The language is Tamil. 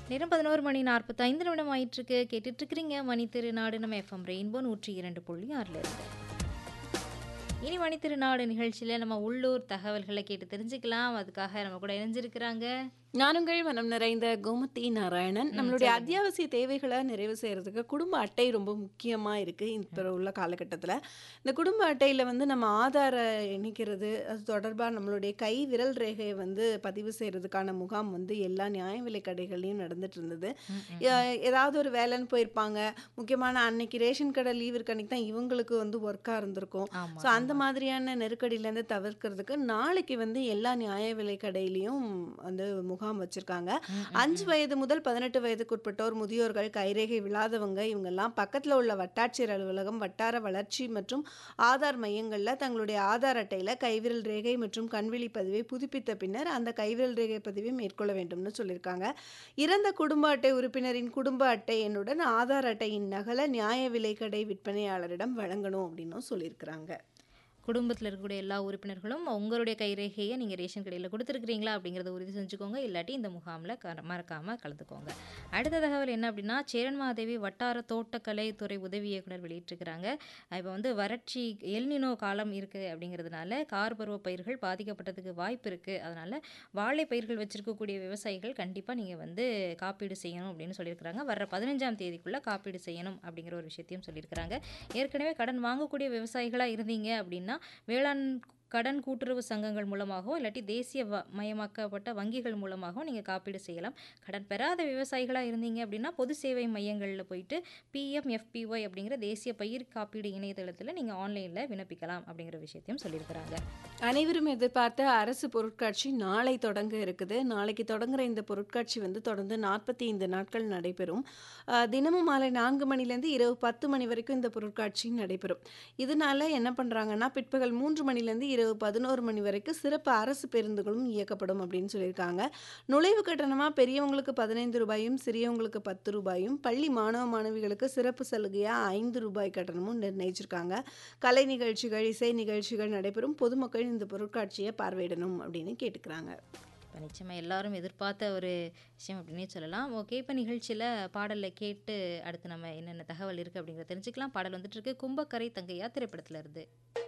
நேரம் பதினோரு மணி நாற்பத்தைந்து நிமிடம் ஆயிட்டிருக்கு கேட்டுட்டு இருக்கிறீங்க மணி திருநாடு நம்ம எஃப்எம் ரெயின்போ நூற்றி இரண்டு புள்ளி ஆறில் இருக்கு இனி மணி திருநாடு நிகழ்ச்சியில் நம்ம உள்ளூர் தகவல்களை கேட்டு தெரிஞ்சுக்கலாம் அதுக்காக நம்ம கூட இணைஞ்சிருக்கிறாங்க ஞானங்கள் மனம் நிறைந்த கோமதி நாராயணன் நம்மளுடைய சொல்லுங்க. அத்தியாவசிய தேவைகளை நிறைவு செய்யறதுக்கு குடும்ப அட்டை ரொம்ப முக்கியமா இருக்கு இப்போ உள்ள காலகட்டத்தில் இந்த குடும்ப அட்டையில வந்து நம்ம ஆதார இணைக்கிறது அது தொடர்பாக நம்மளுடைய கை விரல் ரேகையை வந்து பதிவு செய்யறதுக்கான முகாம் வந்து எல்லா நியாய விலை கடைகள்லையும் நடந்துட்டு இருந்தது ஏ- ஏதாவது ஒரு வேலைன்னு போயிருப்பாங்க முக்கியமான அன்னைக்கு ரேஷன் கடை லீவ் இருக்க அன்னைக்கு தான் இவங்களுக்கு வந்து ஒர்க்காக இருந்திருக்கும் ஆமா ஸோ அந்த மாதிரியான நெருக்கடியிலேருந்து தவிர்க்கிறதுக்கு நாளைக்கு வந்து எல்லா நியாய விலை கடையிலையும் வந்து முகாம் வச்சிருக்காங்க அஞ்சு வயது முதல் பதினெட்டு வயதுக்குட்பட்டோர் முதியோர்கள் கைரேகை விழாதவங்க இவங்கெல்லாம் பக்கத்தில் உள்ள வட்டாட்சியர் அலுவலகம் வட்டார வளர்ச்சி மற்றும் ஆதார் மையங்களில் தங்களுடைய ஆதார் அட்டையில் கைவிரல் ரேகை மற்றும் கண்விழி பதிவை புதுப்பித்த பின்னர் அந்த கைவிரல் ரேகை பதிவை மேற்கொள்ள வேண்டும்னு சொல்லியிருக்காங்க இறந்த குடும்ப அட்டை உறுப்பினரின் குடும்ப அட்டை எண்ணுடன் ஆதார் அட்டையின் நகலை நியாய விலை கடை விற்பனையாளரிடம் வழங்கணும் அப்படின்னும் சொல்லியிருக்கிறாங்க குடும்பத்தில் இருக்கக்கூடிய எல்லா உறுப்பினர்களும் உங்களுடைய கைரேகையை நீங்கள் ரேஷன் கடையில் கொடுத்துருக்கிறீங்களா அப்படிங்கிறத உறுதி செஞ்சுக்கோங்க இல்லாட்டி இந்த முகாமில் க மறக்காமல் கலந்துக்கோங்க அடுத்த தகவல் என்ன அப்படின்னா சேரன்மாதேவி வட்டார தோட்டக்கலை துறை உதவி இயக்குனர் வெளியிட்டிருக்கிறாங்க இப்போ வந்து வறட்சி எல்னினோ காலம் இருக்குது அப்படிங்கிறதுனால கார் பருவ பயிர்கள் பாதிக்கப்பட்டதுக்கு வாய்ப்பு இருக்குது அதனால் வாழை பயிர்கள் வச்சிருக்கக்கூடிய விவசாயிகள் கண்டிப்பாக நீங்கள் வந்து காப்பீடு செய்யணும் அப்படின்னு சொல்லியிருக்கிறாங்க வர்ற பதினஞ்சாம் தேதிக்குள்ளே காப்பீடு செய்யணும் அப்படிங்கிற ஒரு விஷயத்தையும் சொல்லியிருக்கிறாங்க ஏற்கனவே கடன் வாங்கக்கூடிய விவசாயிகளாக இருந்தீங்க அப்படின்னா வேளாண் கடன் கூட்டுறவு சங்கங்கள் மூலமாகவோ இல்லாட்டி தேசிய வ மயமாக்கப்பட்ட வங்கிகள் மூலமாகவும் நீங்கள் காப்பீடு செய்யலாம் கடன் பெறாத விவசாயிகளாக இருந்தீங்க அப்படின்னா பொது சேவை மையங்களில் போயிட்டு பிஎம்எஃபிஒய் அப்படிங்கிற தேசிய பயிர் காப்பீடு இணையதளத்தில் நீங்கள் ஆன்லைனில் விண்ணப்பிக்கலாம் அப்படிங்கிற விஷயத்தையும் சொல்லியிருக்கிறாங்க அனைவரும் எதிர்பார்த்த அரசு பொருட்காட்சி நாளை தொடங்க இருக்குது நாளைக்கு தொடங்குற இந்த பொருட்காட்சி வந்து தொடர்ந்து நாற்பத்தி ஐந்து நாட்கள் நடைபெறும் ஆஹ் தினமும் மாலை நான்கு மணிலேருந்து இரவு பத்து மணி வரைக்கும் இந்த பொருட்காட்சி நடைபெறும் இதனால என்ன பண்ணுறாங்கன்னா பிற்பகல் மூன்று மணிலேருந்து இரவு பதினோரு மணி வரைக்கும் சிறப்பு அரசு பேருந்துகளும் இயக்கப்படும் அப்படின்னு சொல்லியிருக்காங்க நுழைவு கட்டணமாக பெரியவங்களுக்கு பதினைந்து ரூபாயும் சிறியவங்களுக்கு பத்து ரூபாயும் பள்ளி மாணவ மாணவிகளுக்கு சிறப்பு சலுகையாக ஐந்து ரூபாய் கட்டணமும் நிர்ணயிச்சிருக்காங்க கலை நிகழ்ச்சிகள் இசை நிகழ்ச்சிகள் நடைபெறும் பொதுமக்கள் இந்த பொருட்காட்சியை பார்வையிடணும் அப்படின்னு கேட்டுக்கிறாங்க இப்போ நிச்சயமாக எல்லாரும் எதிர்பார்த்த ஒரு விஷயம் அப்படின்னே சொல்லலாம் ஓகே இப்போ நிகழ்ச்சியில் பாடலில் கேட்டு அடுத்து நம்ம என்னென்ன தகவல் இருக்குது அப்படிங்கிறத தெரிஞ்சுக்கலாம் பாடல் வந்துட்டு இருக்கு கும்பக்கரை தங்கையா திரைப்படத்துல இருந்து